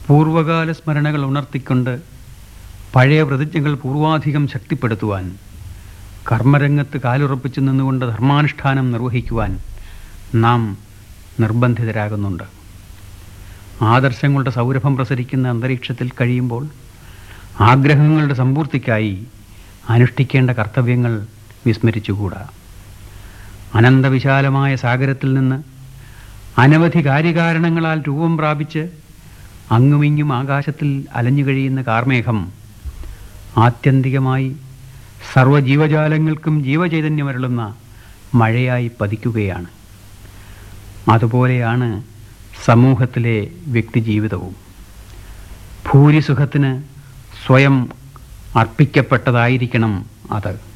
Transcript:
പൂർവകാല സ്മരണകൾ ഉണർത്തിക്കൊണ്ട് പഴയ പ്രതിജ്ഞകൾ പൂർവാധികം ശക്തിപ്പെടുത്തുവാൻ കർമ്മരംഗത്ത് കാലുറപ്പിച്ചു നിന്നുകൊണ്ട് ധർമാനുഷ്ഠാനം നിർവഹിക്കുവാൻ നാം നിർബന്ധിതരാകുന്നുണ്ട് ആദർശങ്ങളുടെ സൗരഭം പ്രസരിക്കുന്ന അന്തരീക്ഷത്തിൽ കഴിയുമ്പോൾ ആഗ്രഹങ്ങളുടെ സമ്പൂർത്തിക്കായി അനുഷ്ഠിക്കേണ്ട കർത്തവ്യങ്ങൾ വിസ്മരിച്ചുകൂടാ അനന്തവിശാലമായ സാഗരത്തിൽ നിന്ന് അനവധി കാര്യകാരണങ്ങളാൽ രൂപം പ്രാപിച്ച് അങ്ങുമിങ്ങും ആകാശത്തിൽ അലഞ്ഞു കഴിയുന്ന കാർമേഘം ആത്യന്തികമായി സർവ്വജീവജാലങ്ങൾക്കും ജീവചൈതന്യമരുളുന്ന മഴയായി പതിക്കുകയാണ് അതുപോലെയാണ് സമൂഹത്തിലെ വ്യക്തിജീവിതവും ഭൂരിസുഖത്തിന് സ്വയം അർപ്പിക്കപ്പെട്ടതായിരിക്കണം അത്